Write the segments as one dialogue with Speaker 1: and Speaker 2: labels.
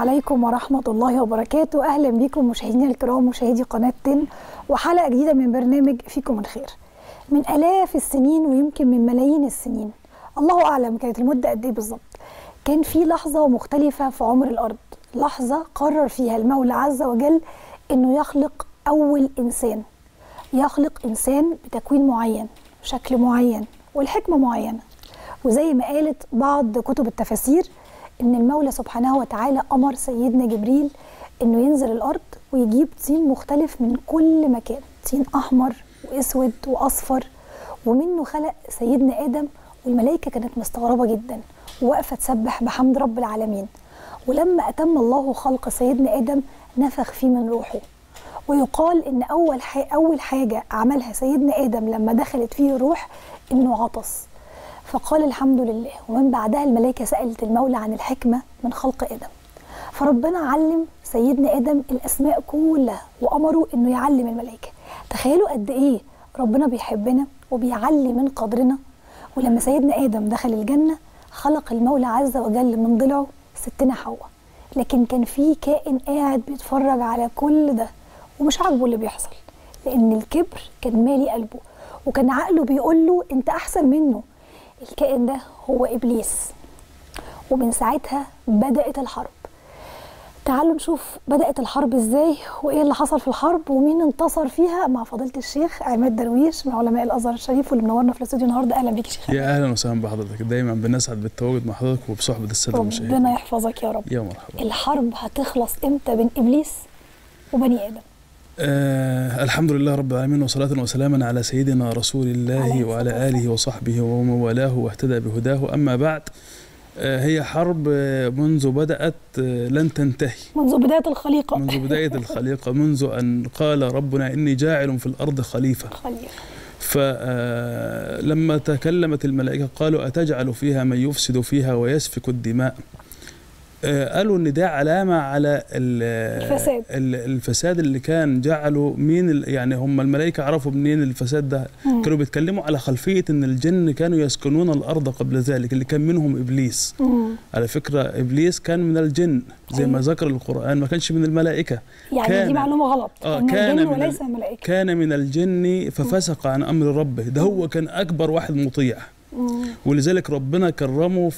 Speaker 1: عليكم ورحمة الله وبركاته أهلا بكم مشاهدينا الكرام مشاهدي قناة تن وحلقة جديدة من برنامج فيكم الخير من آلاف السنين ويمكن من ملايين السنين الله أعلم كانت المدة قد إيه بالظبط كان في لحظة مختلفة في عمر الأرض لحظة قرر فيها المولى عز وجل إنه يخلق أول إنسان يخلق إنسان بتكوين معين بشكل معين والحكمة معينة وزي ما قالت بعض كتب التفاسير ان المولى سبحانه وتعالى امر سيدنا جبريل انه ينزل الارض ويجيب طين مختلف من كل مكان طين احمر واسود واصفر ومنه خلق سيدنا ادم والملائكه كانت مستغربه جدا وواقفه تسبح بحمد رب العالمين ولما اتم الله خلق سيدنا ادم نفخ فيه من روحه ويقال ان اول حاجة اول حاجه عملها سيدنا ادم لما دخلت فيه الروح انه عطس فقال الحمد لله ومن بعدها الملائكه سالت المولى عن الحكمه من خلق ادم فربنا علم سيدنا ادم الاسماء كلها وامره انه يعلم الملائكه تخيلوا قد ايه ربنا بيحبنا وبيعلي من قدرنا ولما سيدنا ادم دخل الجنه خلق المولى عز وجل من ضلعه ستنا حواء لكن كان في كائن قاعد بيتفرج على كل ده ومش عاجبه اللي بيحصل لان الكبر كان مالي قلبه وكان عقله بيقول له انت احسن منه الكائن ده هو ابليس ومن ساعتها بدات الحرب تعالوا نشوف بدات الحرب ازاي وايه اللي حصل في الحرب ومين انتصر فيها مع فضيله الشيخ عماد درويش من علماء الازهر الشريف واللي منورنا في الاستوديو النهارده اهلا بيك يا شيخ
Speaker 2: يا اهلا وسهلا بحضرتك دايما بنسعد بالتواجد مع حضرتك وبصحبه الساده المشاهدين
Speaker 1: ربنا يحفظك يا رب
Speaker 2: يا مرحبا
Speaker 1: الحرب هتخلص امتى بين ابليس وبني ادم
Speaker 2: آه الحمد لله رب العالمين وصلاة وسلاما على سيدنا رسول
Speaker 1: عليه
Speaker 2: الله
Speaker 1: الصلاة
Speaker 2: وعلى
Speaker 1: والسلام.
Speaker 2: آله وصحبه ومن والاه واهتدى بهداه أما بعد آه هي حرب آه، منذ بدأت آه، لن تنتهي
Speaker 1: منذ بدايه الخليقه
Speaker 2: منذ بداية الخليقة منذ أن قال ربنا إني جاعل في الأرض خليفة
Speaker 1: خليقه
Speaker 2: فلما تكلمت الملائكة قالوا أتجعل فيها من يفسد فيها ويسفك الدماء آه، قالوا ان ده علامه على ال-
Speaker 1: الفساد.
Speaker 2: ال- الفساد اللي كان جعله مين ال- يعني هم الملائكه عرفوا منين الفساد ده
Speaker 1: مم.
Speaker 2: كانوا بيتكلموا على خلفيه ان الجن كانوا يسكنون الارض قبل ذلك اللي كان منهم ابليس
Speaker 1: مم.
Speaker 2: على فكره ابليس كان من الجن زي ما
Speaker 1: أيوة.
Speaker 2: ذكر القران ما كانش من الملائكه
Speaker 1: يعني
Speaker 2: كان-
Speaker 1: دي معلومه غلط
Speaker 2: آه،
Speaker 1: ان
Speaker 2: كان
Speaker 1: الجن
Speaker 2: من
Speaker 1: وليس
Speaker 2: ال-
Speaker 1: الملائكه
Speaker 2: كان من الجن ففسق عن امر ربه ده هو كان اكبر واحد مطيع
Speaker 1: مم.
Speaker 2: ولذلك ربنا كرمه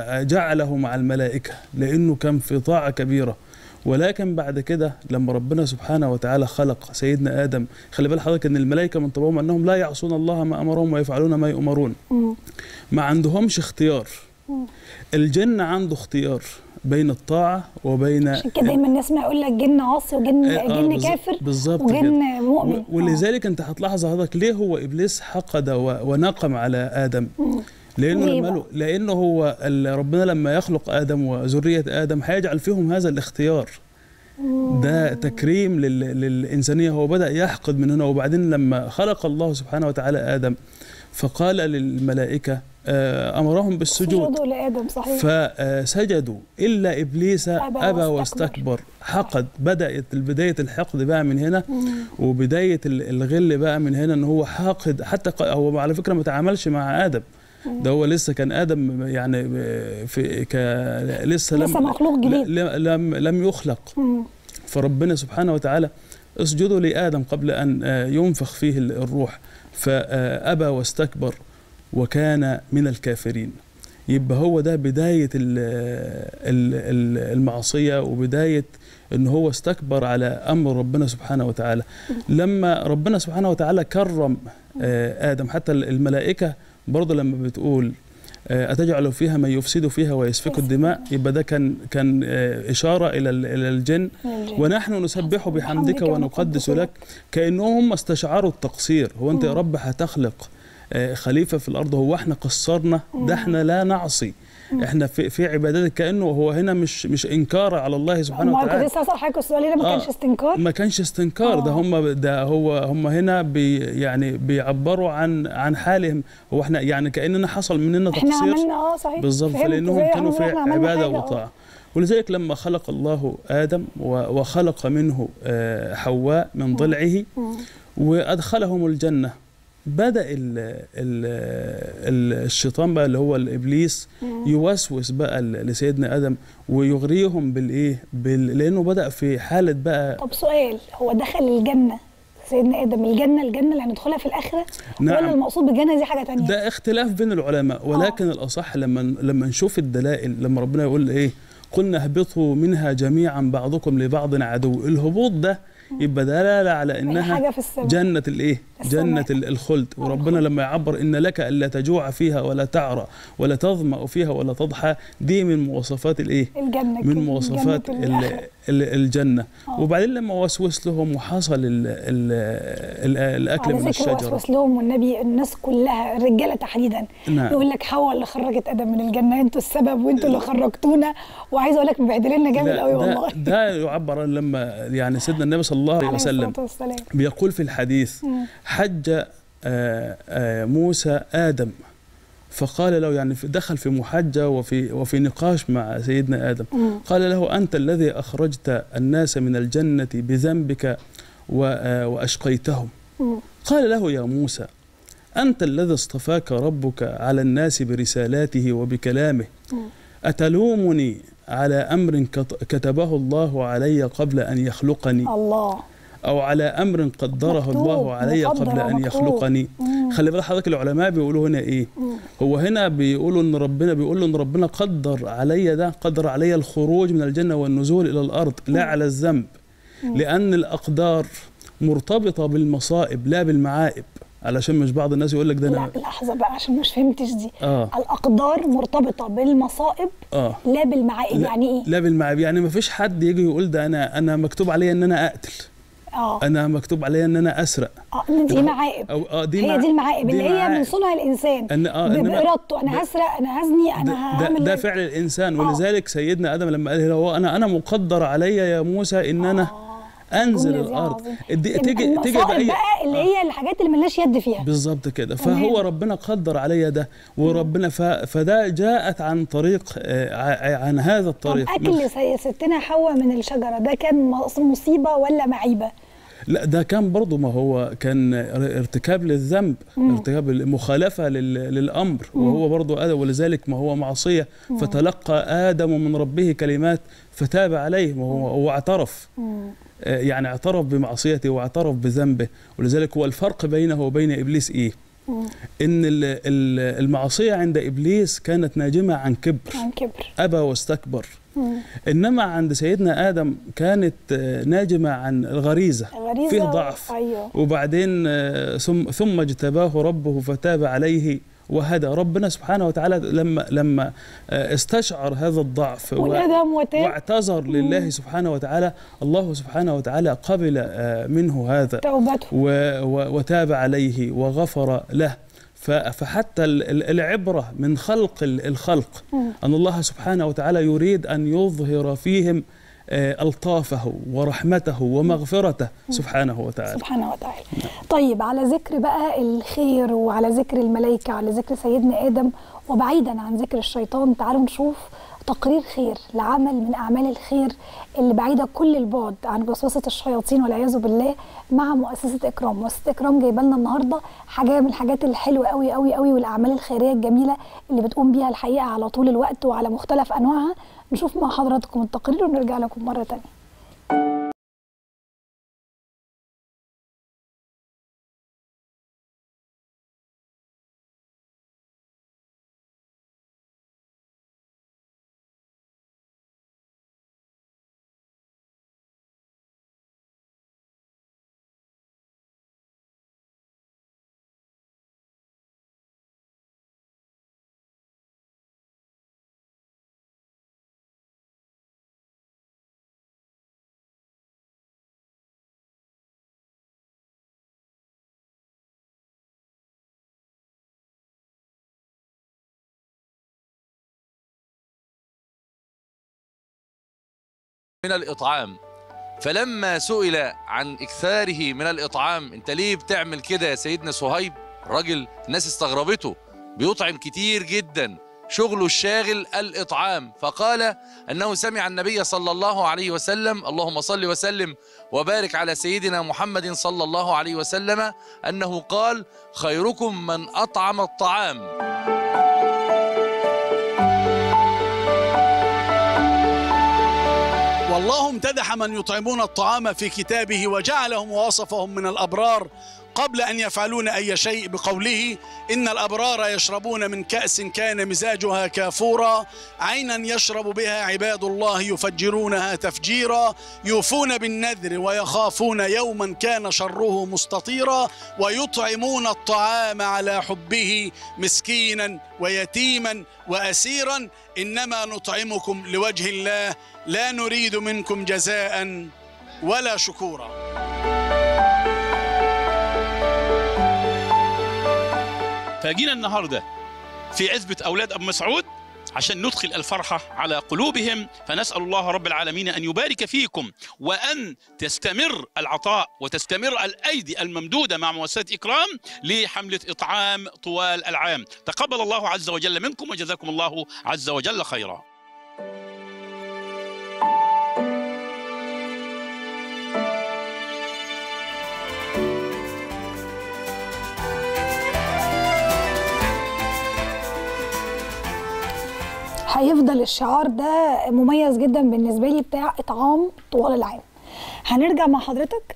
Speaker 2: فجعله مع الملائكة لأنه كان في طاعة كبيرة ولكن بعد كده لما ربنا سبحانه وتعالى خلق سيدنا آدم خلي بال حضرتك أن الملائكة من طبعهم أنهم لا يعصون الله ما أمرهم ويفعلون ما يؤمرون
Speaker 1: مم.
Speaker 2: ما عندهمش اختيار
Speaker 1: مم.
Speaker 2: الجن عنده اختيار بين الطاعة وبين
Speaker 1: عشان كده دايما نسمع يقول لك جن عاصي وجن
Speaker 2: آه،
Speaker 1: جن
Speaker 2: بالظبط-
Speaker 1: كافر
Speaker 2: بالظبط
Speaker 1: وجن
Speaker 2: كده.
Speaker 1: مؤمن
Speaker 2: و- ولذلك انت هتلاحظ حضرتك ليه هو ابليس حقد و- ونقم على ادم
Speaker 1: مم.
Speaker 2: لانه
Speaker 1: ليه
Speaker 2: لما
Speaker 1: بقى؟
Speaker 2: له لانه هو ال- ربنا لما يخلق ادم وذريه ادم هيجعل فيهم هذا الاختيار
Speaker 1: مم.
Speaker 2: ده تكريم لل... للإنسانية هو بدأ يحقد من هنا وبعدين لما خلق الله سبحانه وتعالى آدم فقال للملائكة آه، أمرهم بالسجود
Speaker 1: سجودوا لادم صحيح
Speaker 2: فسجدوا إلا إبليس
Speaker 1: أبى
Speaker 2: أبى
Speaker 1: واستكبر.
Speaker 2: واستكبر حقد بدأت بداية الحقد بقى من هنا
Speaker 1: مم.
Speaker 2: وبداية ال- الغل بقى من هنا إن هو حاقد حتى ق- هو على فكرة ما تعاملش مع آدم ده هو لسه كان آدم يعني في ك لسه لم
Speaker 1: لسه مخلوق جديد.
Speaker 2: ل- لم لم يخلق
Speaker 1: مم.
Speaker 2: فربنا سبحانه وتعالى اسجدوا لآدم قبل أن آه، ينفخ فيه ال- الروح فأبى واستكبر وكان من الكافرين يبقى هو ده بداية ال- ال- ال- المعصية وبداية ان هو استكبر على امر ربنا سبحانه وتعالى لما ربنا سبحانه وتعالى كرم آه، ادم حتى الملائكه برضه لما بتقول آه، أتجعل فيها من يفسد فيها ويسفك الدماء يبقى ده كان كان آه، إشارة إلى ال- إلى الجن
Speaker 1: الجن.
Speaker 2: ونحن نسبح بحمدك
Speaker 1: بحمدك
Speaker 2: ونقدس
Speaker 1: ونقدس
Speaker 2: لك كأنهم استشعروا التقصير هو أنت يا
Speaker 1: مم.
Speaker 2: رب هتخلق آه، خليفة في الأرض هو احنا قصرنا ده احنا لا نعصي احنا في في عباداتك كانه هو هنا مش مش انكار على الله سبحانه
Speaker 1: ما كنت
Speaker 2: وتعالى
Speaker 1: لسه اسال حضرتك السؤال هنا ما
Speaker 2: آه.
Speaker 1: كانش استنكار
Speaker 2: ما كانش استنكار ده
Speaker 1: آه.
Speaker 2: هم ده هو هم هنا بي يعني بيعبروا عن عن حالهم هو احنا يعني كاننا حصل مننا
Speaker 1: احنا
Speaker 2: تقصير
Speaker 1: عملنا اه صحيح
Speaker 2: بالظبط
Speaker 1: فهمت
Speaker 2: فلانهم
Speaker 1: زي
Speaker 2: كانوا في
Speaker 1: إحنا عملنا
Speaker 2: عباده
Speaker 1: حاجة، آه.
Speaker 2: وطاعه ولذلك لما خلق الله ادم و- وخلق منه آه، حواء من ضلعه
Speaker 1: مم.
Speaker 2: وادخلهم الجنه بدا ال ال ال الشيطان بقى اللي هو الابليس يوسوس بقى ل- لسيدنا ادم ويغريهم بالايه بال... لانه بدا في حاله بقى
Speaker 1: طب سؤال هو دخل الجنه سيدنا ادم الجنه الجنه اللي هندخلها في الاخره ولا
Speaker 2: نعم
Speaker 1: المقصود بالجنه دي حاجه تانية
Speaker 2: ده اختلاف بين العلماء ولكن الاصح لما لما نشوف الدلائل لما ربنا يقول ايه قلنا اهبطوا منها جميعا بعضكم لبعض عدو الهبوط ده يبقى دلاله على
Speaker 1: أي
Speaker 2: انها
Speaker 1: حاجه في السماء
Speaker 2: جنة الايه؟
Speaker 1: السماء.
Speaker 2: جنة ال- الخلد وربنا لما يعبر ان لك الا تجوع فيها ولا تعرى ولا تظمأ فيها ولا تضحى دي من مواصفات الايه؟
Speaker 1: الجنه
Speaker 2: من
Speaker 1: كده،
Speaker 2: مواصفات
Speaker 1: جنة
Speaker 2: ال-
Speaker 1: الآخرة.
Speaker 2: ال- الجنة
Speaker 1: آه.
Speaker 2: وبعدين لما وسوس لهم وحصل ال ال ال الاكل
Speaker 1: على
Speaker 2: من
Speaker 1: ذكر
Speaker 2: الشجرة
Speaker 1: وسوس لهم والنبي الناس كلها الرجاله تحديدا
Speaker 2: نعم
Speaker 1: يقول لك حواء اللي خرجت ادم من الجنه انتوا السبب وانتوا اللي خرجتونا وعايزه اقول لك مبهدلنا جامد
Speaker 2: لا،
Speaker 1: قوي
Speaker 2: ده,
Speaker 1: والله
Speaker 2: ده يعبر عن لما يعني سيدنا النبي صلى الله عليه
Speaker 1: عليه
Speaker 2: وسلم
Speaker 1: الصلاه والسلام
Speaker 2: بيقول في الحديث
Speaker 1: مم.
Speaker 2: حج آه، آه، موسى آدم فقال له يعني في- دخل في محجة وفي وفي نقاش مع سيدنا آدم
Speaker 1: مم.
Speaker 2: قال له أنت الذي أخرجت الناس من الجنة بذنبك و- آه، وأشقيتهم
Speaker 1: مم.
Speaker 2: قال له يا موسى أنت الذي اصطفاك ربك على الناس برسالاته وبكلامه
Speaker 1: مم.
Speaker 2: أتلومني على أمر كت- كتبه الله علي قبل أن يخلقني
Speaker 1: الله
Speaker 2: أو على أمر قدره
Speaker 1: مكتوب،
Speaker 2: الله علي
Speaker 1: مقدر
Speaker 2: قبل أن
Speaker 1: ومكتوب.
Speaker 2: يخلقني
Speaker 1: مم.
Speaker 2: خلي بالك حضرتك العلماء بيقولوا هنا إيه
Speaker 1: مم.
Speaker 2: هو هنا بيقولوا إن ربنا بيقول إن ربنا قدر علي ده قدر علي الخروج من الجنة والنزول إلى الأرض لا على الذنب
Speaker 1: مم.
Speaker 2: لأن الأقدار مرتبطة بالمصائب لا بالمعائب علشان مش بعض الناس يقول لك ده
Speaker 1: لا
Speaker 2: أنا
Speaker 1: لحظه بقى عشان مش فهمتش دي
Speaker 2: آه
Speaker 1: الاقدار مرتبطه بالمصائب
Speaker 2: آه
Speaker 1: لا بالمعائب
Speaker 2: لا-
Speaker 1: يعني ايه
Speaker 2: لا بالمعائب يعني ما فيش حد يجي يقول ده أنا أنا مكتوب عليا إن أنا أقتل
Speaker 1: اه
Speaker 2: أنا مكتوب عليا إن أنا أسرق
Speaker 1: اه دي معائب
Speaker 2: أو آه دي
Speaker 1: هي
Speaker 2: مع-
Speaker 1: دي المعائب
Speaker 2: دي
Speaker 1: اللي هي من
Speaker 2: معائب.
Speaker 1: صنع الانسان
Speaker 2: أن آه
Speaker 1: ب-
Speaker 2: إنما-
Speaker 1: بارادته انا
Speaker 2: ده-
Speaker 1: هسرق انا هزني انا
Speaker 2: ده,
Speaker 1: هعمل
Speaker 2: ده فعل الانسان
Speaker 1: آه.
Speaker 2: ولذلك سيدنا ادم لما قال له انا انا مقدر علي يا موسى ان انا انزل
Speaker 1: الجملة دي
Speaker 2: الارض
Speaker 1: عظيمة.
Speaker 2: دي-
Speaker 1: يبقى
Speaker 2: تيجي تيجي
Speaker 1: المصائب
Speaker 2: بأي
Speaker 1: بقى اللي هي الحاجات اللي ملناش يد فيها
Speaker 2: بالظبط كده
Speaker 1: تمام.
Speaker 2: فهو ربنا قدر علي ده وربنا ف... فده جاءت عن طريق آه، ع- عن هذا
Speaker 1: طب
Speaker 2: الطريق من-
Speaker 1: اكل سي- ستنا حواء من الشجره ده كان مص- مصيبه ولا معيبه
Speaker 2: لا ده كان برضه ما هو كان ارتكاب للذنب
Speaker 1: مم.
Speaker 2: ارتكاب المخالفة لل... للأمر وهو برضه آدم ولذلك ما هو معصية فتلقى آدم من ربه كلمات فتاب عليه وهو هو اعترف
Speaker 1: مم.
Speaker 2: آه، يعني اعترف بمعصيته واعترف بذنبه ولذلك هو الفرق بينه وبين ابليس ايه؟
Speaker 1: مم.
Speaker 2: ان ال- ال- المعصيه عند ابليس كانت ناجمه عن كبر
Speaker 1: عن كبر
Speaker 2: ابى واستكبر
Speaker 1: مم.
Speaker 2: انما عند سيدنا ادم كانت آه، ناجمه عن الغريزه
Speaker 1: غريزه
Speaker 2: فيه
Speaker 1: و-
Speaker 2: ضعف
Speaker 1: ايوه
Speaker 2: وبعدين آه، ثم ثم اجتباه ربه فتاب عليه وهدى ربنا سبحانه وتعالى لما لما آه، استشعر هذا الضعف و-
Speaker 1: والادم وتاب
Speaker 2: واعتذر لله سبحانه وتعالى الله سبحانه وتعالى قبل آه، منه هذا
Speaker 1: توبته
Speaker 2: و- و- وتاب عليه وغفر له ف- فحتى ال- ال- العبرة من خلق ال- الخلق
Speaker 1: مم.
Speaker 2: أن الله سبحانه وتعالى يريد أن يظهر فيهم آه، ألطافه ورحمته ومغفرته سبحانه وتعالى
Speaker 1: سبحانه وتعالى طيب على ذكر بقى الخير وعلى ذكر الملائكة على ذكر سيدنا آدم وبعيدا عن ذكر الشيطان تعالوا نشوف تقرير خير لعمل من أعمال الخير اللي بعيدة كل البعد عن وسوسة الشياطين والعياذ بالله مع مؤسسة إكرام مؤسسة إكرام جايبه لنا النهاردة حاجة من الحاجات الحلوة قوي قوي قوي والأعمال الخيرية الجميلة اللي بتقوم بيها الحقيقة على طول الوقت وعلى مختلف أنواعها نشوف مع حضراتكم التقرير ونرجع لكم مرة تانية
Speaker 3: من الإطعام فلما سئل عن إكثاره من الإطعام أنت ليه بتعمل كده يا سيدنا صهيب الراجل الناس استغربته بيطعم كتير جدا شغل الشاغل الإطعام فقال أنه سمع النبي صلى الله عليه وسلم اللهم صل وسلم وبارك على سيدنا محمد صلى الله عليه وسلم أنه قال خيركم من أطعم الطعام
Speaker 4: والله امتدح من يطعمون الطعام في كتابه وجعلهم ووصفهم من الأبرار قبل أن يفعلون أي شيء بقوله إن الأبرار يشربون من كأس كان مزاجها كافورا عينا يشرب بها عباد الله يفجرونها تفجيرا يوفون بالنذر ويخافون يوما كان شره مستطيرا ويطعمون الطعام على حبه مسكينا ويتيما وأسيرا إنما نطعمكم لوجه الله لا نريد منكم جزاء ولا شكورا
Speaker 5: فجينا النهارده في عزبة أولاد أبو مسعود عشان ندخل الفرحة على قلوبهم فنسأل الله رب العالمين أن يبارك فيكم وأن تستمر العطاء وتستمر الأيدي الممدودة مع مؤسسة إكرام لحملة إطعام طوال العام تقبل الله عز وجل منكم وجزاكم الله عز وجل خيرا
Speaker 1: هيفضل الشعار ده مميز جدا بالنسبه لي بتاع اطعام طوال العام هنرجع مع حضرتك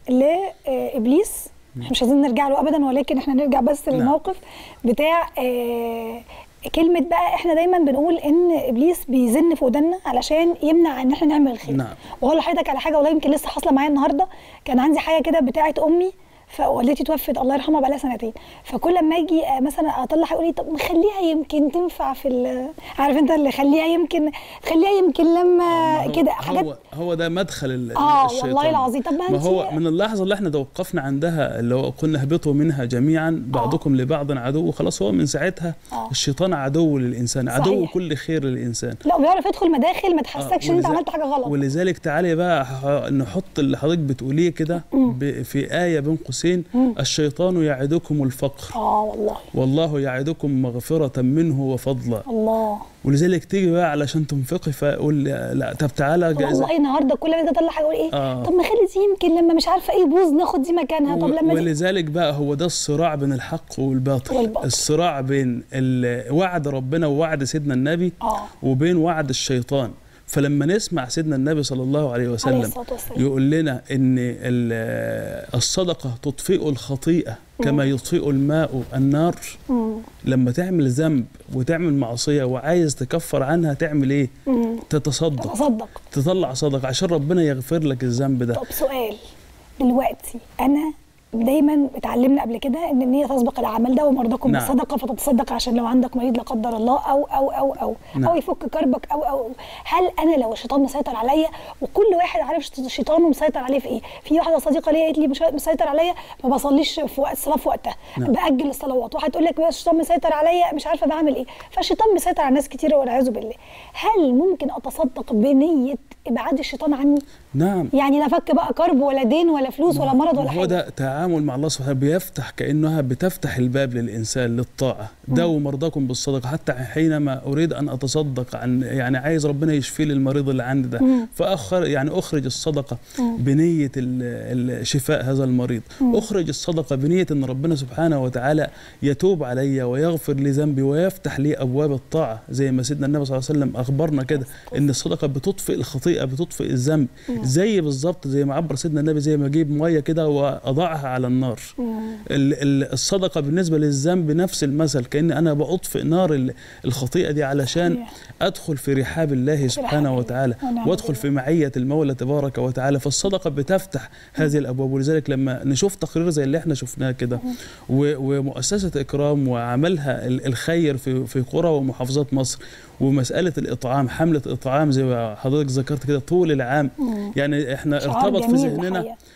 Speaker 1: لابليس احنا مش عايزين نرجع له ابدا ولكن احنا نرجع بس
Speaker 2: نعم.
Speaker 1: للموقف بتاع آه، كلمة بقى احنا دايما بنقول ان ابليس بيزن في ودنا علشان يمنع ان احنا نعمل الخير
Speaker 2: نعم.
Speaker 1: واقول لحضرتك على حاجه والله يمكن لسه حاصله معايا النهارده كان عندي حاجه كده بتاعه امي فوالدتي توفت الله يرحمها بقى لها سنتين فكل لما اجي آه، مثلا اطلع يقول لي طب نخليها يمكن تنفع في ال- عارف انت اللي خليها يمكن خليها يمكن لما
Speaker 2: هو-
Speaker 1: كده حاجات
Speaker 2: هو هو ده مدخل ال-
Speaker 1: آه،
Speaker 2: الشيطان
Speaker 1: والله العظيم. طب ما
Speaker 2: ما
Speaker 1: أنت-
Speaker 2: هو من اللحظه اللي احنا توقفنا عندها اللي هو قلنا اهبطوا منها جميعا بعضكم لبعض عدو خلاص هو من ساعتها
Speaker 1: آه.
Speaker 2: الشيطان عدو للانسان عدو
Speaker 1: صحيح.
Speaker 2: كل خير للانسان
Speaker 1: لا وبيعرف يدخل مداخل ما
Speaker 2: آه،
Speaker 1: تحسكش ان انت
Speaker 2: ولذا-
Speaker 1: عملت حاجه غلط
Speaker 2: ولذلك تعالي بقى ح- نحط اللي حضرتك بتقوليه كده ب- في آية بين قوسين الشيطان يعدكم الفقر
Speaker 1: اه والله
Speaker 2: والله يعدكم مغفرة منه وفضلا
Speaker 1: الله
Speaker 2: ولذلك تيجي بقى علشان تنفقي فأقول لا طب تعالى جائزة
Speaker 1: والله النهارده كل ما اجي اطلع حاجه اقول ايه
Speaker 2: آه.
Speaker 1: طب ما خلي دي يمكن لما مش عارفه ايه يبوظ ناخد دي مكانها طب
Speaker 2: و-
Speaker 1: لما دي
Speaker 2: ولذلك بقى هو ده الصراع بين الحق والباطل,
Speaker 1: والباطل.
Speaker 2: الصراع بين ال- وعد ربنا ووعد سيدنا النبي
Speaker 1: اه
Speaker 2: وبين وعد الشيطان فلما نسمع سيدنا النبي صلى الله عليه
Speaker 1: عليه
Speaker 2: وسلم
Speaker 1: الصلاه والسلام
Speaker 2: يقول لنا ان ال- الصدقه تطفئ الخطيئه كما يطفئ الماء النار
Speaker 1: مم.
Speaker 2: لما تعمل ذنب وتعمل معصيه وعايز تكفر عنها تعمل ايه
Speaker 1: مم.
Speaker 2: تتصدق
Speaker 1: تصدق
Speaker 2: تطلع صدقه عشان ربنا يغفر لك الذنب ده
Speaker 1: طب سؤال دلوقتي انا دايما اتعلمنا قبل كده ان النيه تسبق العمل ده ومرضاكم
Speaker 2: نعم.
Speaker 1: بالصدقه فتتصدق عشان لو عندك مريض لا قدر الله او او او او
Speaker 2: نعم.
Speaker 1: او يفك كربك او او هل انا لو الشيطان مسيطر عليا وكل واحد عارف شيطانه مسيطر عليه في ايه في واحده صديقه ليا قالت لي مش مسيطر عليا ما بصليش في وقت الصلاه في وقتها
Speaker 2: نعم.
Speaker 1: باجل الصلوات واحد تقول لك بس الشيطان مسيطر عليا مش عارفه بعمل ايه فالشيطان مسيطر على ناس كتير والعياذ بالله هل ممكن اتصدق بنيه ابعاد الشيطان عني
Speaker 2: نعم
Speaker 1: يعني لا فك بقى كرب ولا دين ولا فلوس ولا مرض ولا
Speaker 2: هو
Speaker 1: حاجه
Speaker 2: ده تعامل مع الله سبحانه بيفتح كانها بتفتح الباب للانسان للطاعه داووا مرضاكم بالصدقه حتى حينما اريد ان اتصدق عن يعني عايز ربنا يشفي لي المريض اللي عندي ده فاخر يعني اخرج الصدقه بنيه ال- ال- شفاء هذا المريض اخرج الصدقه بنيه ان ربنا سبحانه وتعالى يتوب علي ويغفر لي ذنبي ويفتح لي ابواب الطاعه زي ما سيدنا النبي صلى الله عليه وسلم اخبرنا كده ان الصدقه بتطفئ الخطيئه بتطفئ الذنب زي بالظبط زي ما عبر سيدنا النبي زي ما اجيب ميه كده واضعها على النار ال- ال- الصدقه بالنسبه للذنب نفس المثل كان انا باطفئ نار ال- الخطيئه دي علشان
Speaker 1: صحيح.
Speaker 2: ادخل في رحاب الله سبحانه
Speaker 1: الله
Speaker 2: وتعالى
Speaker 1: ونعم
Speaker 2: وادخل
Speaker 1: بالله.
Speaker 2: في معيه المولى تبارك وتعالى فالصدقه بتفتح هذه الابواب ولذلك لما نشوف تقرير زي اللي احنا شفناه كده و- ومؤسسه اكرام وعملها ال- الخير في في قرى ومحافظات مصر ومساله الاطعام حمله اطعام زي ما حضرتك ذكرت كده طول العام يعني احنا
Speaker 1: شعار
Speaker 2: ارتبط في
Speaker 1: جميل
Speaker 2: ذهننا
Speaker 1: الحقيقة.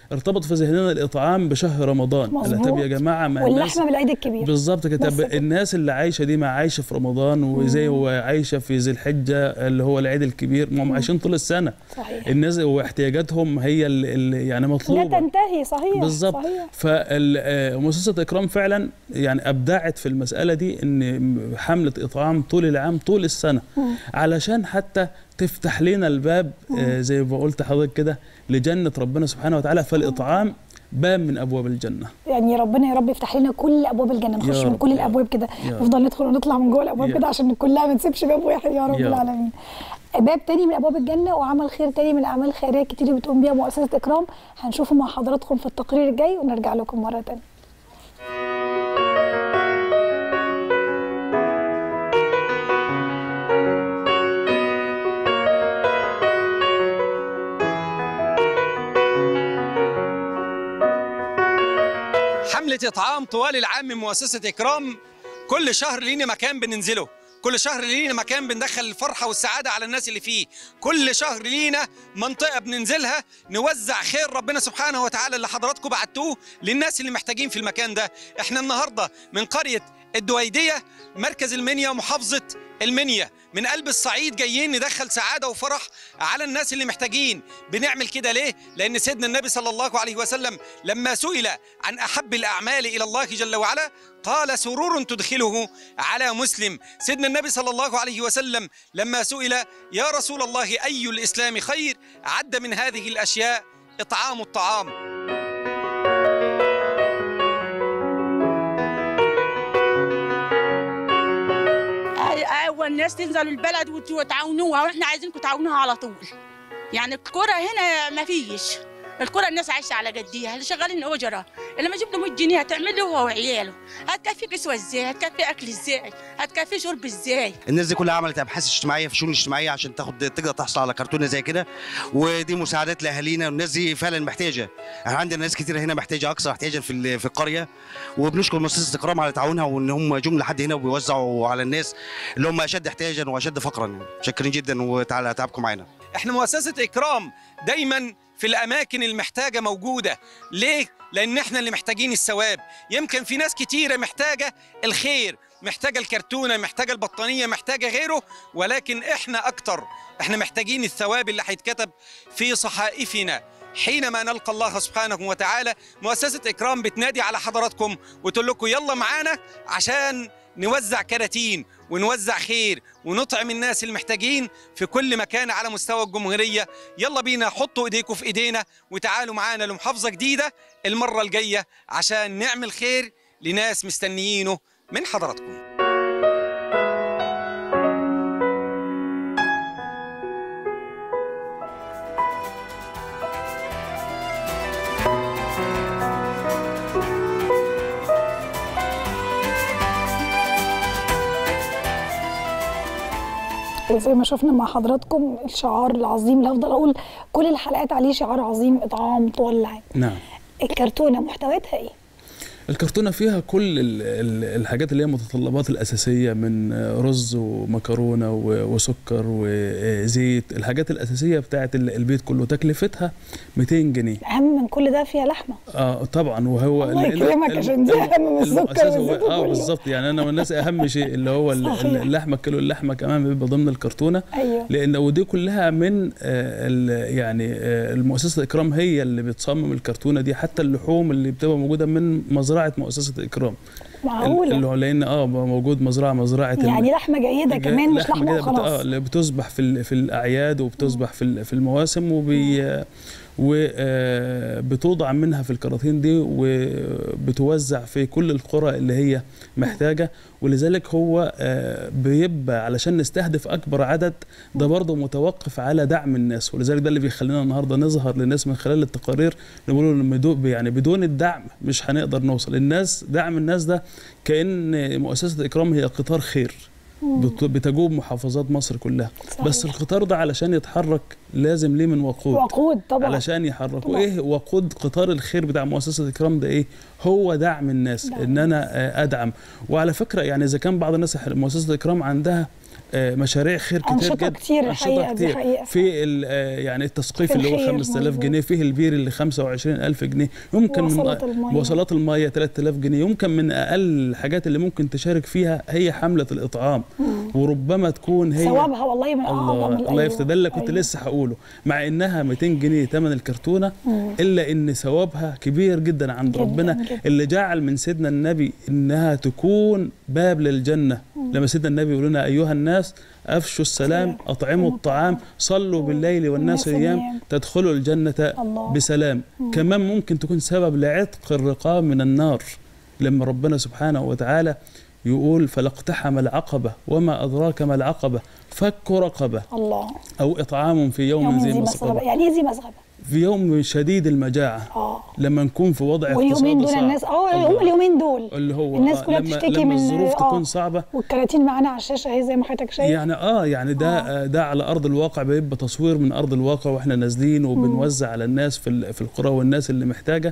Speaker 2: ارتبط في ذهننا الاطعام بشهر رمضان
Speaker 1: مظبوط.
Speaker 2: قال طب يا جماعه ما الناس
Speaker 1: واللحمه بالعيد الكبير
Speaker 2: بالظبط كده
Speaker 1: بس
Speaker 2: طب
Speaker 1: كده.
Speaker 2: الناس اللي عايشه دي ما عايشه في رمضان وزي هو عايشه في ذي الحجه اللي هو العيد الكبير ما هم عايشين طول السنه
Speaker 1: صحيح
Speaker 2: الناس واحتياجاتهم هي اللي يعني
Speaker 1: لا
Speaker 2: مطلوبه
Speaker 1: تنتهي صحيح
Speaker 2: بالظبط
Speaker 1: صحيح
Speaker 2: فمؤسسه اكرام فعلا يعني ابدعت في المساله دي ان حمله اطعام طول العام طول السنه علشان حتى تفتح لنا الباب آه، زي ما قلت حضرتك كده لجنه ربنا سبحانه وتعالى فالاطعام باب من ابواب الجنه
Speaker 1: يعني ربنا يا رب يفتح لنا كل ابواب الجنه نخش
Speaker 2: يا
Speaker 1: من
Speaker 2: رب،
Speaker 1: كل
Speaker 2: يا
Speaker 1: الابواب كده
Speaker 2: يا رب.
Speaker 1: نفضل ندخل ونطلع من جوه الابواب
Speaker 2: يا
Speaker 1: كده عشان كلها ما نسيبش باب واحد يا رب
Speaker 2: يا رب.
Speaker 1: العالمين باب تاني من ابواب الجنه وعمل خير تاني من الاعمال الخيريه كتير بتقوم بيها مؤسسه اكرام هنشوفه مع حضراتكم في التقرير الجاي ونرجع لكم مره تانيه
Speaker 6: حملة إطعام طوال العام من مؤسسة إكرام كل شهر لينا مكان بننزله كل شهر لينا مكان بندخل الفرحة والسعادة على الناس اللي فيه كل شهر لينا منطقة بننزلها نوزع خير ربنا سبحانه وتعالى اللي حضراتكم بعتوه للناس اللي محتاجين في المكان ده احنا النهاردة من قرية الدويدية مركز المنيا محافظة المنيا من قلب الصعيد جايين ندخل سعادة وفرح على الناس اللي محتاجين بنعمل كده ليه؟ لأن سيدنا النبي صلى الله عليه وسلم لما سئل عن أحب الأعمال إلى الله جل وعلا قال سرور تدخله على مسلم سيدنا النبي صلى الله عليه وسلم لما سئل يا رسول الله أي الإسلام خير عد من هذه الأشياء إطعام الطعام
Speaker 7: ايوه الناس تنزل البلد وت- وتعاونوها واحنا عايزينكم تعاونوها على طول يعني الكرة هنا ما فيش الكرة الناس عايشة على قديها اللي شغالين أجرة اللي ما يجيب له 100 جنيه هتعمل له هو وعياله هتكفي كسوة ازاي هتكفي أكل ازاي هتكفي شرب ازاي
Speaker 8: الناس دي كلها عملت ابحاث اجتماعيه في الشؤون الاجتماعيه عشان تاخد تقدر تحصل على كرتونه زي كده ودي مساعدات لاهالينا والناس دي فعلا محتاجه احنا عندنا ناس كتير هنا محتاجه اكثر احتياجا في ال- في القريه وبنشكر مؤسسه اكرام على تعاونها وان هم جم لحد هنا وبيوزعوا على الناس اللي هم اشد احتياجا واشد فقرا شاكرين جدا وتعالى تعبكم معانا
Speaker 6: احنا مؤسسة إكرام دايما في الأماكن المحتاجة موجودة ليه؟ لأن احنا اللي محتاجين الثواب يمكن في ناس كتيرة محتاجة الخير محتاجة الكرتونة محتاجة البطانية محتاجة غيره ولكن احنا أكتر احنا محتاجين الثواب اللي هيتكتب في صحائفنا حينما نلقى الله سبحانه وتعالى مؤسسة إكرام بتنادي على حضراتكم وتقول لكم يلا معانا عشان نوزع كراتين ونوزع خير ونطعم الناس المحتاجين في كل مكان على مستوى الجمهورية يلا بينا حطوا ايديكم في ايدينا وتعالوا معانا لمحافظة جديدة المرة الجاية عشان نعمل خير لناس مستنيينه من حضراتكم
Speaker 1: وزي ما شفنا مع حضراتكم الشعار العظيم اللي هفضل اقول كل الحلقات عليه شعار عظيم اطعام طول العام
Speaker 2: نعم
Speaker 1: الكرتونه محتوياتها ايه
Speaker 2: الكرتونة فيها كل ال- ال- الحاجات اللي هي المتطلبات الأساسية من رز ومكرونة و- وسكر وزيت الحاجات الأساسية بتاعت ال- البيت كله تكلفتها 200 جنيه
Speaker 1: اهم من كل ده فيها لحمه
Speaker 2: اه طبعا وهو
Speaker 1: الله
Speaker 2: ال-
Speaker 1: يكرمك
Speaker 2: ال-
Speaker 1: عشان دي
Speaker 2: ال-
Speaker 1: أهم من السكر
Speaker 2: المؤسسة
Speaker 1: والزيت
Speaker 2: هو- اه
Speaker 1: وكله.
Speaker 2: بالظبط يعني انا من الناس اهم شيء اللي هو ال-
Speaker 1: صحيح.
Speaker 2: ال- اللحمه كيلو اللحمه كمان بيبقى ضمن الكرتونه
Speaker 1: ايوه
Speaker 2: لان ودي كلها من آه، ال- يعني آه، المؤسسه اكرام هي اللي بتصمم الكرتونه دي حتى اللحوم اللي بتبقى موجوده من مزرعه مؤسسه اكرام اللي
Speaker 1: معقوله
Speaker 2: هو لان اه موجود مزرعه مزرعه ال-
Speaker 1: يعني لحمه جيده كمان مش لحمه
Speaker 2: كده بت- اه
Speaker 1: وخلاص
Speaker 2: اللي بتذبح في ال- في الاعياد وبتذبح في ال- في المواسم وبي وبتوضع منها في الكراتين دي وبتوزع في كل القرى اللي هي محتاجه ولذلك هو آه، بيبقى علشان نستهدف اكبر عدد ده برضه متوقف على دعم الناس ولذلك ده اللي بيخلينا النهارده نظهر للناس من خلال التقارير نقول لهم بدو- يعني بدون الدعم مش هنقدر نوصل الناس دعم الناس ده كان مؤسسه اكرام هي قطار خير بت- بتجوب محافظات مصر كلها
Speaker 1: صحيح.
Speaker 2: بس القطار ده علشان يتحرك لازم ليه من وقود
Speaker 1: وقود طبعا
Speaker 2: علشان يحركوا
Speaker 1: طبعا.
Speaker 2: ايه وقود قطار الخير بتاع مؤسسه اكرام ده ايه هو دعم الناس
Speaker 1: دعم
Speaker 2: ان انا آه، ادعم وعلى فكره يعني اذا كان بعض الناس مؤسسه اكرام عندها آه، مشاريع خير كتير
Speaker 1: أنشطة
Speaker 2: جدا
Speaker 1: كتير الحقيقة، دي حقيقة.
Speaker 2: في ال- آه، يعني التثقيف
Speaker 1: في
Speaker 2: اللي هو
Speaker 1: الخير،
Speaker 2: 5000
Speaker 1: مظبوط.
Speaker 2: جنيه فيه البير اللي 25000 جنيه يمكن
Speaker 1: وصلات
Speaker 2: من
Speaker 1: المية.
Speaker 2: وصلات الميه 3000 جنيه يمكن من اقل الحاجات اللي ممكن تشارك فيها هي حمله الاطعام وربما تكون هي
Speaker 1: ثوابها والله من اعظم
Speaker 2: الله الله
Speaker 1: الأيوة.
Speaker 2: يفتدلك كنت
Speaker 1: أيوة.
Speaker 2: لسه هقوله مع انها 200 جنيه ثمن الكرتونه الا ان ثوابها كبير جدا عند
Speaker 1: جداً،
Speaker 2: ربنا
Speaker 1: جداً.
Speaker 2: اللي جعل من سيدنا النبي انها تكون باب للجنه لما سيدنا النبي يقول لنا ايها الناس افشوا السلام اطعموا الطعام صلوا بالليل والناس
Speaker 1: والناس
Speaker 2: نيام
Speaker 1: نيام.
Speaker 2: تدخلوا الجنه
Speaker 1: الله.
Speaker 2: بسلام كمان ممكن تكون سبب لعتق الرقاب من النار لما ربنا سبحانه وتعالى يقول فلاقتحم العقبه وما ادراك ما العقبه فك رقبه
Speaker 1: الله
Speaker 2: او اطعام في يوم,
Speaker 1: يوم
Speaker 2: ذي
Speaker 1: ذي
Speaker 2: مسغبه
Speaker 1: مسغبة يعني ايه ذي مسغبة؟
Speaker 2: في يوم شديد المجاعه
Speaker 1: اه
Speaker 2: لما نكون في وضع
Speaker 1: واليومين
Speaker 2: اقتصادي
Speaker 1: دول
Speaker 2: صعب.
Speaker 1: الناس اه
Speaker 2: الله.
Speaker 1: هم اليومين دول
Speaker 2: اللي هو
Speaker 1: الناس
Speaker 2: آه،
Speaker 1: كلها
Speaker 2: لما
Speaker 1: بتشتكي
Speaker 2: لما
Speaker 1: من
Speaker 2: الظروف
Speaker 1: آه،
Speaker 2: تكون صعبه
Speaker 1: والكراتين معانا على الشاشه اهي زي ما حضرتك شايف
Speaker 2: يعني اه يعني ده آه. ده على ارض الواقع بيبقى تصوير من ارض الواقع واحنا نازلين وبنوزع على الناس في ال- في القرى والناس اللي محتاجه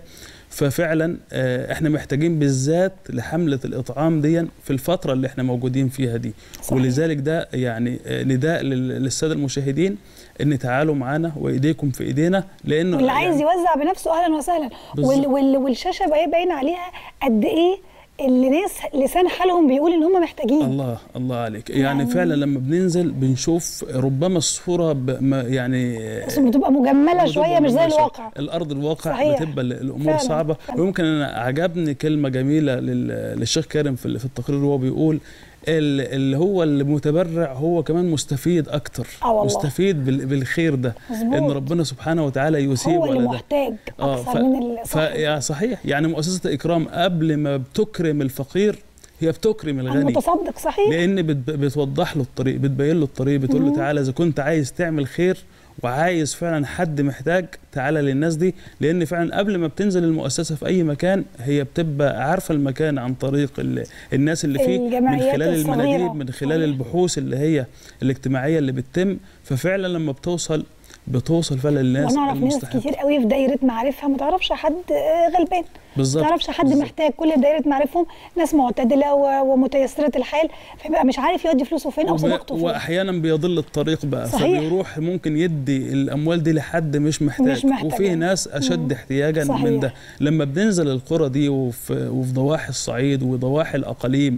Speaker 2: ففعلا آه احنا محتاجين بالذات لحمله الاطعام دي في الفتره اللي احنا موجودين فيها دي
Speaker 1: صحيح.
Speaker 2: ولذلك ده يعني آه نداء لل- للساده المشاهدين ان تعالوا معانا وايديكم في ايدينا لانه
Speaker 1: واللي عايز
Speaker 2: يعني
Speaker 1: يوزع بنفسه اهلا وسهلا
Speaker 2: بالظبط.
Speaker 1: وال وال والشاشه بقى باين عليها قد ايه اللي ناس لسان حالهم بيقول ان هم محتاجين
Speaker 2: الله الله عليك يعني,
Speaker 1: يعني-
Speaker 2: يعني فعلا لما بننزل بنشوف ربما الصوره ب- ما- يعني
Speaker 1: بس بتبقى مجمله شويه مش زي
Speaker 2: مجملة شوية.
Speaker 1: الواقع
Speaker 2: الارض الواقع
Speaker 1: صحيح.
Speaker 2: بتبقى ال- الامور
Speaker 1: فعلا،
Speaker 2: صعبه
Speaker 1: فعلا.
Speaker 2: ويمكن انا عجبني كلمه جميله لل- للشيخ كارم في ال- في التقرير وهو بيقول ال- اللي هو المتبرع هو كمان مستفيد اكتر
Speaker 1: آه والله.
Speaker 2: مستفيد بال- بالخير ده
Speaker 1: مظبوط.
Speaker 2: ان ربنا سبحانه وتعالى يثيب
Speaker 1: هو اللي
Speaker 2: على ده
Speaker 1: محتاج اكثر من اللي
Speaker 2: ف...
Speaker 1: صاحب.
Speaker 2: يا صحيح يعني مؤسسه اكرام قبل ما بتكرم الفقير هي بتكرم الغني
Speaker 1: المتصدق صحيح
Speaker 2: لان بت- بتوضح له الطريق بتبين له الطريق بتقول له تعالى اذا كنت عايز تعمل خير وعايز فعلا حد محتاج تعالى للناس دي لان فعلا قبل ما بتنزل المؤسسه في اي مكان هي بتبقى عارفه المكان عن طريق ال- الناس اللي فيه من
Speaker 1: الجمعيات
Speaker 2: خلال
Speaker 1: الصغيرة.
Speaker 2: المناديب من خلال
Speaker 1: صحيح.
Speaker 2: البحوث اللي هي الاجتماعيه اللي بتتم ففعلا لما بتوصل بتوصل فعلا للناس
Speaker 1: وانا اعرف ناس
Speaker 2: المستحقة.
Speaker 1: كتير قوي في دايره معارفها ما تعرفش حد آه، غلبان ما
Speaker 2: بالظبط
Speaker 1: تعرفش حد
Speaker 2: بالظبط.
Speaker 1: محتاج كل دايره معارفهم ناس معتدله و- ومتيسره الحال فيبقى مش عارف يودي فلوسه فين او
Speaker 2: وب-
Speaker 1: صداقته فين
Speaker 2: واحيانا بيضل الطريق بقى
Speaker 1: صحيح.
Speaker 2: فبيروح ممكن يدي الاموال دي لحد مش محتاج,
Speaker 1: مش محتاج.
Speaker 2: وفي ناس اشد احتياجا
Speaker 1: صحيح.
Speaker 2: من ده لما بننزل القرى دي وفي, وفي ضواحي الصعيد وضواحي الاقاليم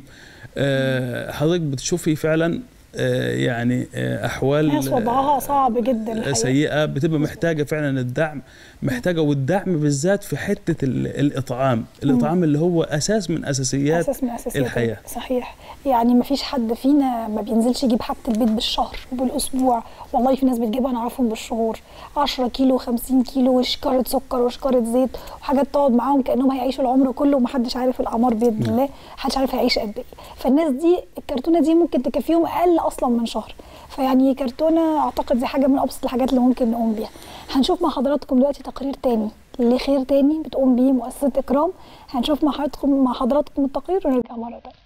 Speaker 2: آه حضرتك بتشوفي فعلا آه يعني آه احوال
Speaker 1: ناس وضعها صعب جدا الحقيقة.
Speaker 2: سيئه بتبقى محتاجه فعلا الدعم محتاجه والدعم بالذات في حته ال- الاطعام الاطعام اللي هو اساس من اساسيات
Speaker 1: اساس من اساسيات
Speaker 2: الحياه
Speaker 1: صحيح يعني ما فيش حد فينا ما بينزلش يجيب حاجه البيت بالشهر وبالاسبوع والله في ناس بتجيبها نعرفهم بالشهور 10 كيلو 50 كيلو وشكاره سكر وشكاره زيت وحاجات تقعد معاهم كانهم هيعيشوا العمر كله ومحدش عارف الاعمار باذن الله محدش عارف هيعيش قد ايه فالناس دي الكرتونه دي ممكن تكفيهم اقل اصلا من شهر فيعني كرتونه اعتقد دي حاجه من ابسط الحاجات اللي ممكن نقوم بيها هنشوف مع حضراتكم دلوقتي تقرير تاني لخير تاني بتقوم بيه مؤسسه اكرام هنشوف مع حضراتكم مع حضراتكم التقرير ونرجع مره تانيه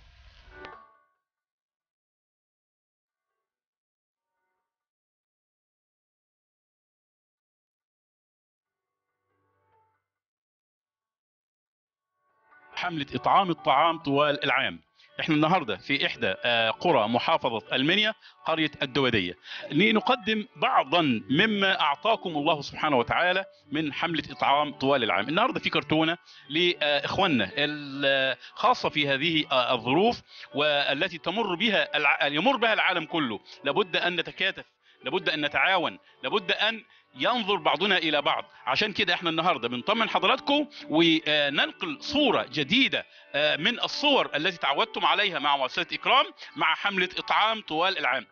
Speaker 5: حملة إطعام الطعام طوال العام احنا النهارده في احدى آه، قرى محافظه المنيا قريه الدوديه لنقدم بعضا مما اعطاكم الله سبحانه وتعالى من حمله اطعام طوال العام النهارده في كرتونه لاخواننا الخاصه في هذه آه، الظروف والتي تمر بها الع- يمر بها العالم كله لابد ان نتكاتف لابد ان نتعاون لابد ان ينظر بعضنا الى بعض عشان كده احنا النهارده بنطمن حضراتكم وننقل صوره جديده آه، من الصور التي تعودتم عليها مع مؤسسه اكرام مع حمله اطعام طوال العام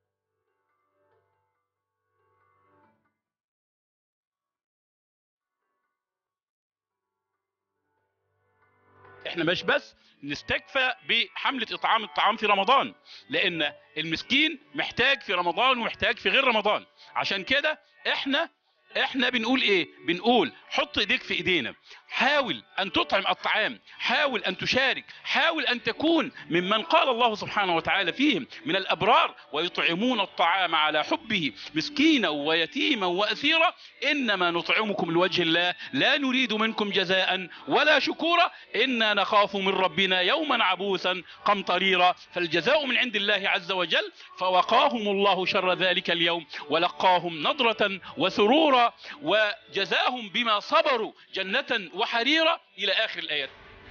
Speaker 5: احنا مش بس نستكفى بحمله اطعام الطعام في رمضان لان المسكين محتاج في رمضان ومحتاج في غير رمضان عشان كده احنا احنا بنقول ايه بنقول حط ايديك في ايدينا حاول أن تطعم الطعام حاول أن تشارك حاول أن تكون ممن قال الله سبحانه وتعالى فيهم من الأبرار ويطعمون الطعام على حبه مسكينا ويتيما وأسيرا إنما نطعمكم لوجه الله لا نريد منكم جزاء ولا شكورا إنا نخاف من ربنا يوما عبوسا قمطريرا فالجزاء من عند الله عز وجل فوقاهم الله شر ذلك اليوم ولقاهم نضرة وسرورا وجزاهم بما صبروا جنة وحريرا إلى آخر الآيات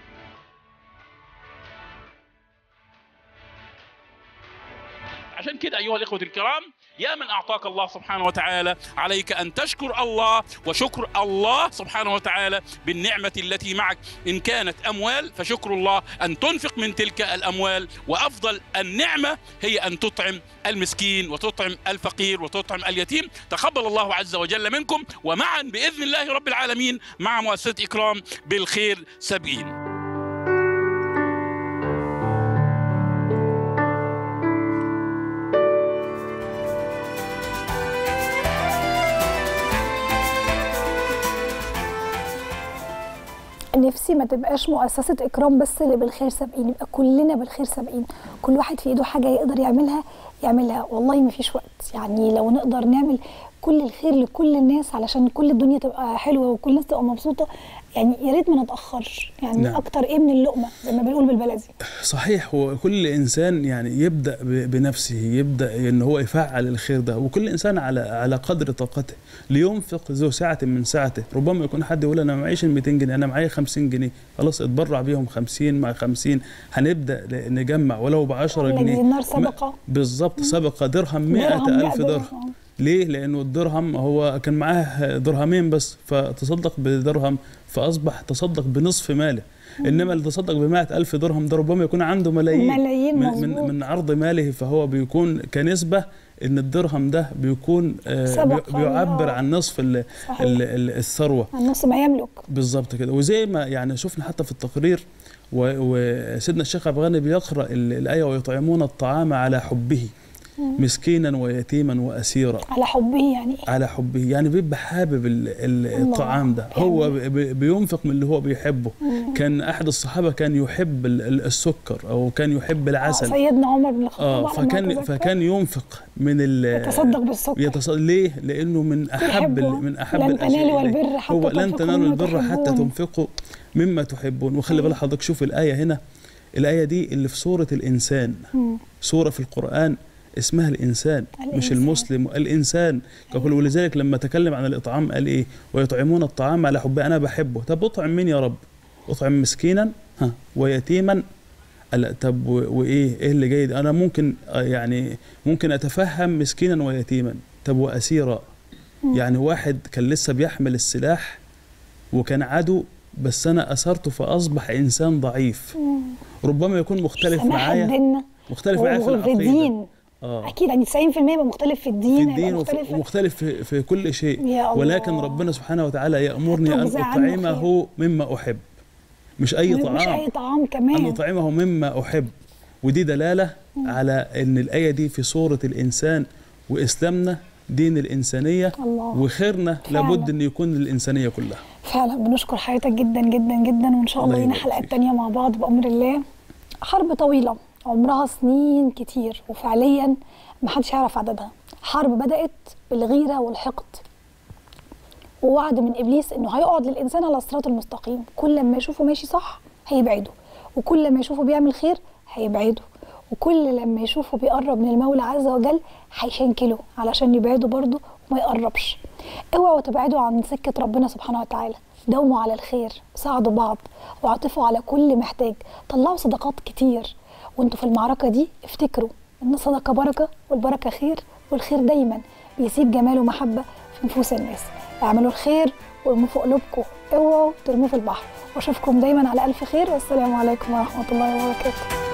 Speaker 5: عشان كده أيها الإخوة الكرام يا من أعطاك الله سبحانه وتعالى عليك أن تشكر الله وشكر الله سبحانه وتعالى بالنعمة التي معك إن كانت أموال فشكر الله أن تنفق من تلك الأموال وأفضل النعمة هي أن تطعم المسكين وتطعم الفقير وتطعم اليتيم تقبل الله عز وجل منكم ومعا بإذن الله رب العالمين مع مؤسسة إكرام بالخير سبعين
Speaker 1: نفسي ما تبقاش مؤسسة إكرام بس اللي بالخير سابقين يبقى كلنا بالخير سابقين كل واحد في إيده حاجة يقدر يعملها يعملها والله ما فيش وقت يعني لو نقدر نعمل كل الخير لكل الناس علشان كل الدنيا تبقى حلوة وكل الناس تبقى مبسوطة يعني يا ريت ما نتأخرش يعني
Speaker 2: نعم.
Speaker 1: نعم. أكتر إيه من اللقمة زي ما بنقول بالبلدي
Speaker 2: صحيح وكل انسان يعني يبدا ب- بنفسه يبدا ان هو يفعل الخير ده وكل انسان على على قدر طاقته لينفق ذو سعه من سعته ربما يكون حد يقول انا معيش ال 200 جنيه انا معايا 50 جنيه خلاص اتبرع بيهم 50 مع 50 هنبدا ل- نجمع ولو ب 10
Speaker 1: لك
Speaker 2: جنيه
Speaker 1: دينار
Speaker 2: ما-
Speaker 1: صدقة
Speaker 2: بالظبط سبق درهم 100
Speaker 1: درهم
Speaker 2: ألف
Speaker 1: بقى
Speaker 2: درهم ليه؟ لأنه الدرهم هو كان معاه درهمين بس فتصدق بدرهم فأصبح تصدق بنصف ماله إنما اللي تصدق بمائة ألف درهم ده ربما يكون عنده ملايين
Speaker 1: ملايين
Speaker 2: من,
Speaker 1: مظبوط.
Speaker 2: من, من عرض ماله فهو بيكون كنسبة إن الدرهم ده بيكون آه
Speaker 1: سبق
Speaker 2: بي- بيعبر
Speaker 1: الله.
Speaker 2: عن نصف ال
Speaker 1: صحيح.
Speaker 2: ال ال الثروة
Speaker 1: عن نص ما يملك
Speaker 2: بالظبط كده وزي ما يعني شفنا حتى في التقرير و- وسيدنا الشيخ عبد الغني بيقرأ ال- الآية ويطعمون الطعام على حبه مسكينا ويتيما وأسيرا
Speaker 1: على حبه يعني إيه
Speaker 2: على حبه يعني بيبقى حابب ال- ال-
Speaker 1: الله.
Speaker 2: الطعام ده هو بي- بي- بينفق من اللي هو بيحبه كان احد الصحابه كان يحب ال- ال- السكر او كان يحب
Speaker 1: آه،
Speaker 2: العسل
Speaker 1: سيدنا عمر بن الخطاب
Speaker 2: اه
Speaker 1: على ما
Speaker 2: فكان
Speaker 1: أتذكر
Speaker 2: فكان ينفق من ال
Speaker 1: يتصدق بالسكر
Speaker 2: يتصدق ليه؟ لانه من احب ال-
Speaker 1: يحبه.
Speaker 2: من احب
Speaker 1: لن
Speaker 2: الاشياء
Speaker 1: تنالوا
Speaker 2: إليه.
Speaker 1: البر حتى
Speaker 2: هو لن
Speaker 1: تنفقوا
Speaker 2: تنالوا
Speaker 1: مما
Speaker 2: البر حتى
Speaker 1: تحبون.
Speaker 2: تنفقوا مما تحبون وخلي بالك حضرتك شوف الايه هنا الايه دي اللي في سوره الانسان
Speaker 1: مم.
Speaker 2: سوره في القران اسمها الانسان, مش
Speaker 1: الإنسان.
Speaker 2: المسلم الانسان يقول ولذلك لما تكلم عن الاطعام قال ايه ويطعمون الطعام على حبه انا بحبه طب اطعم مين يا رب اطعم مسكينا ها ويتيما لا طب و- وايه ايه اللي جاي ده؟ انا ممكن آه، يعني ممكن اتفهم مسكينا ويتيما طب واسيرا يعني واحد كان لسه بيحمل السلاح وكان عدو بس انا اثرته فاصبح انسان ضعيف ربما يكون مختلف
Speaker 1: سماحة
Speaker 2: معايا
Speaker 1: ديننا
Speaker 2: مختلف معايا في
Speaker 1: وفي
Speaker 2: العقيده
Speaker 1: الدين
Speaker 2: اه
Speaker 1: اكيد يعني 90% يبقى مختلف في الدين
Speaker 2: في
Speaker 1: هيبقى
Speaker 2: الدين وفي-
Speaker 1: مختلف
Speaker 2: ومختلف في, في كل شيء
Speaker 1: يا الله.
Speaker 2: ولكن ربنا سبحانه وتعالى يأمرني أن
Speaker 1: تجزى عنه
Speaker 2: أطعمه مما أحب مش أي
Speaker 1: مش
Speaker 2: طعام
Speaker 1: اي طعام
Speaker 2: أن
Speaker 1: كمان
Speaker 2: أطعمه مما أحب ودي دلالة على أن الآية دي في سورة الإنسان وإسلامنا دين الإنسانية
Speaker 1: الله.
Speaker 2: وخيرنا
Speaker 1: فعلا.
Speaker 2: لابد أن يكون للإنسانية كلها
Speaker 1: فعلا بنشكر حضرتك جدا جدا جدا وان شاء الله
Speaker 2: الله
Speaker 1: لينا
Speaker 2: يبارك
Speaker 1: حلقات
Speaker 2: فيك.
Speaker 1: تانية مع بعض بامر الله حرب طويله عمرها سنين كتير وفعليا ما حدش يعرف عددها حرب بدات بالغيره والحقد ووعد من ابليس انه هيقعد للانسان على الصراط المستقيم كل ما يشوفه ماشي صح هيبعده وكل ما يشوفه بيعمل خير هيبعده وكل لما يشوفه بيقرب من المولى عز وجل هيشنكله علشان يبعده برضه وما يقربش اوعوا تبعدوا عن سكة ربنا سبحانه وتعالى داوموا على الخير ساعدوا بعض واعطفوا على كل محتاج طلعوا صدقات كتير وانتوا في المعركة دي افتكروا ان الصدقة بركة والبركة خير والخير دايما بيسيب جمال ومحبة في نفوس الناس اعملوا الخير وارموا في قلوبكم اوعوا ترموه في البحر واشوفكم دايما على الف خير والسلام عليكم ورحمة الله وبركاته